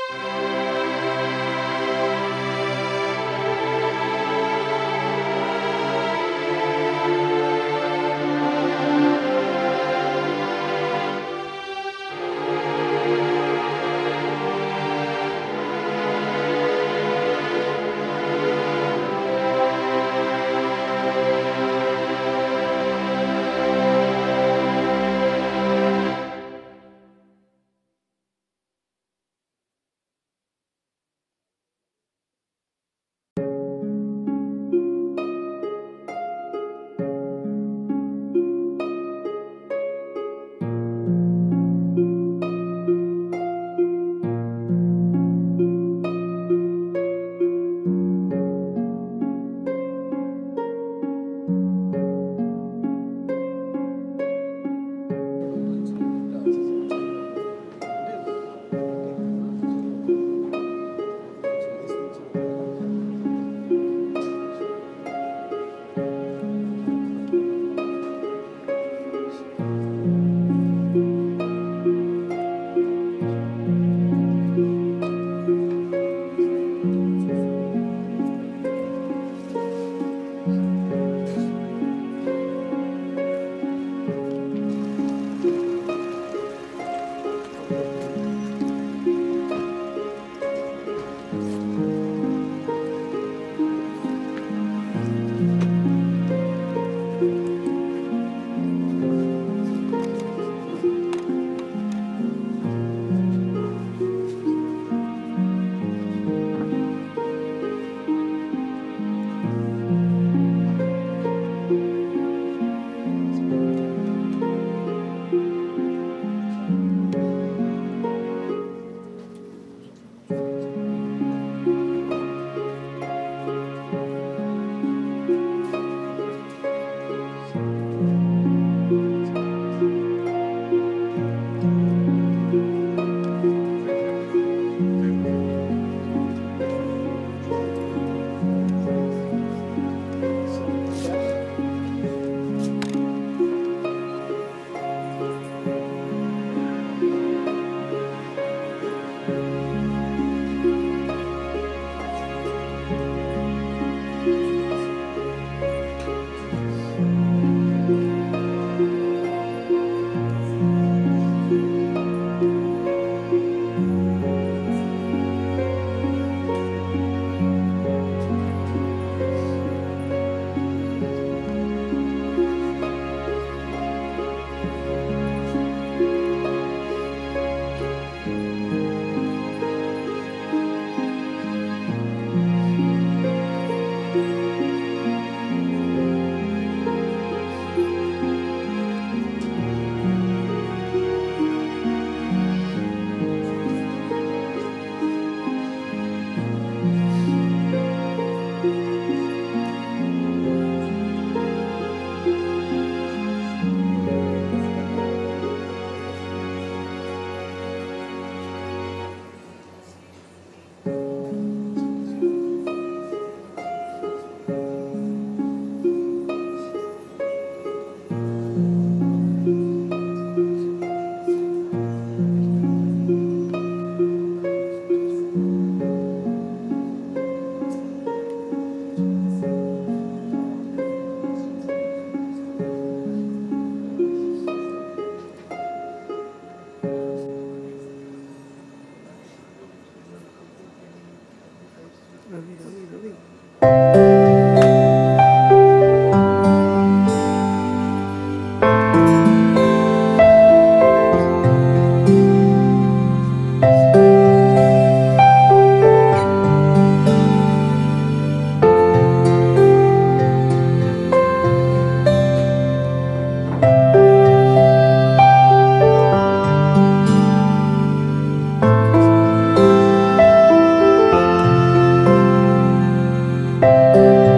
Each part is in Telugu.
ఆ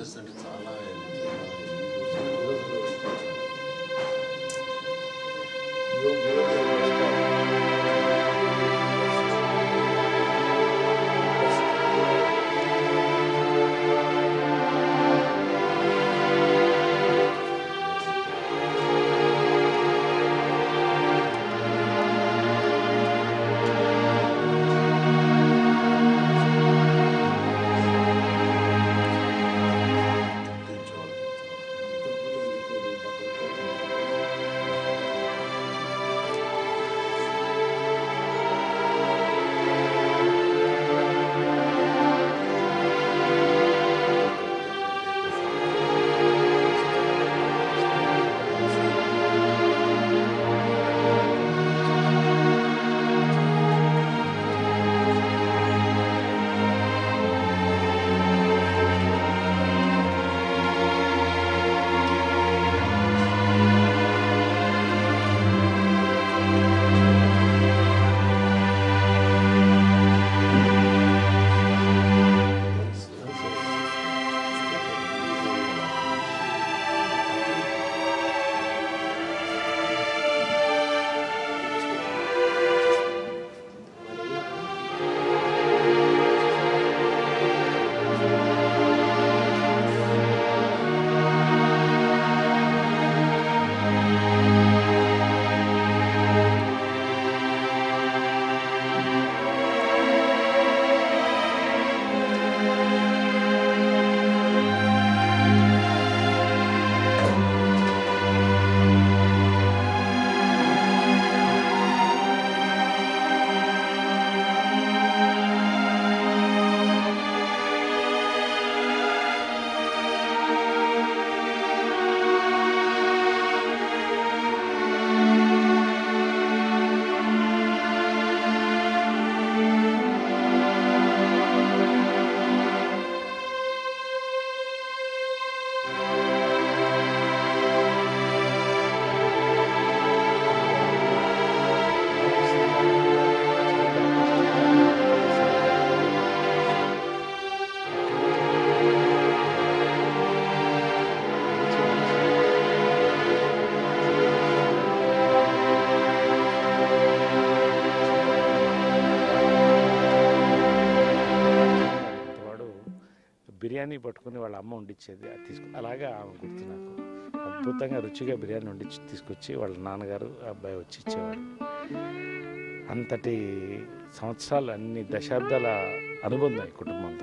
ఆర్టిస్ట్ అంటే చాలా ఈ రోజుల్లో వాడు బిర్యానీ పట్టుకుని వాళ్ళ అమ్మ వండిచ్చేది అది తీసుకు అలాగా ఆమె గుర్తు నాకు అద్భుతంగా రుచిగా బిర్యానీ వండించి తీసుకొచ్చి వాళ్ళ నాన్నగారు ఆ అబ్బాయి వచ్చి ఇచ్చేవాడు అంతటి సంవత్సరాలు అన్ని దశాబ్దాల అనుబంధం ఈ కుటుంబంతో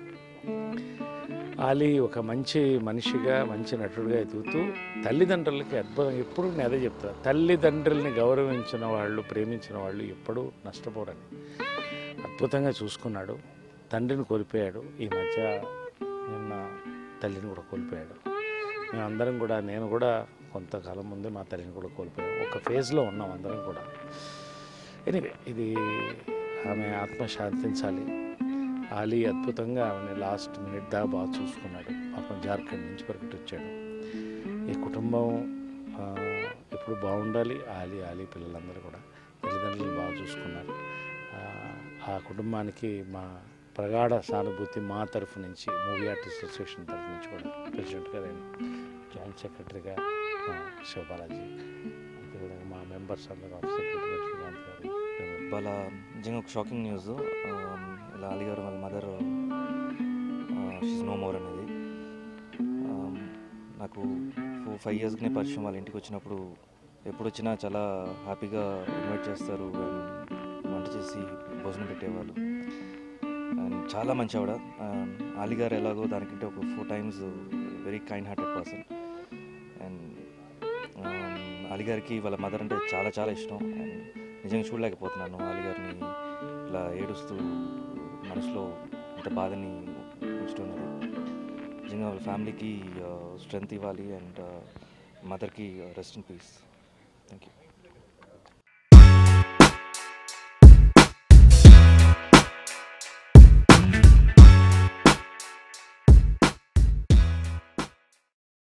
ఆలీ ఒక మంచి మనిషిగా మంచి నటుడిగా ఎదుగుతూ తల్లిదండ్రులకి అద్భుతం ఎప్పుడు నేను అదే చెప్తా తల్లిదండ్రుల్ని గౌరవించిన వాళ్ళు ప్రేమించిన వాళ్ళు ఎప్పుడూ నష్టపోరని అద్భుతంగా చూసుకున్నాడు తండ్రిని కోల్పోయాడు ఈ మధ్య నిన్న తల్లిని కూడా కోల్పోయాడు మేమందరం కూడా నేను కూడా కొంతకాలం ముందే మా తల్లిని కూడా కోల్పోయాం ఒక ఫేజ్లో ఉన్నాం అందరం కూడా ఎనివే ఇది ఆమె ఆత్మ శాంతించాలి ఆలీ అద్భుతంగా ఆమెని లాస్ట్ మినిట్ దాకా బాగా చూసుకున్నాడు పాపం జార్ఖండ్ నుంచి పరిగెట్టి వచ్చాడు ఈ కుటుంబం ఆ, ఎప్పుడు బాగుండాలి ఆలీ ఆలీ పిల్లలందరూ కూడా తల్లిదండ్రులు బాగా చూసుకున్నారు ఆ, ఆ కుటుంబానికి మా ప్రగాఢ సానుభూతి మా తరఫు నుంచి మూవీ ఆర్టిస్ట్ అసోసియేషన్ తరఫు నుంచి కూడా ప్రెసిడెంట్గా నేను జాయింట్ సెక్రటరీగా మా శివబాలాజీ అదేవిధంగా మా మెంబర్స్ అందరూ ఆఫ్ సెక్రటరీ లక్ష్మీకాంత్ గారు ఇవాళ నిజంగా ఒక షాకింగ్ న్యూస్ ఇలా అలీ గారు వాళ్ళ మదర్ షీస్ నో మోర్ అనేది Um, నాకు ఫోర్ ఫైవ్ ఇయర్స్కి పరిచయం వాళ్ళ ఇంటికి వచ్చినప్పుడు ఎప్పుడు వచ్చినా చాలా హ్యాపీగా ఇన్వైట్ చేస్తారు and వంట చేసి భోజనం పెట్టేవాళ్ళు అండ్ చాలా మంచి ఆవిడ Um, అలీ గారు ఎలాగో దానికంటే ఒక four times very kind hearted person and Ali గారికి వాళ్ళ మదర్ అంటే చాలా చాలా ఇష్టం అండ్ నిజంగా చూడలేకపోతున్నాను అలీ గారిని ఇలా ఏడుస్తూ మనసులో ఇంత బాధని ఉంచుతున్నది నిజంగా వాళ్ళ ఫ్యామిలీకి స్ట్రెంగ్త్ ఇవ్వాలి అండ్ మదర్కి rest in peace thank you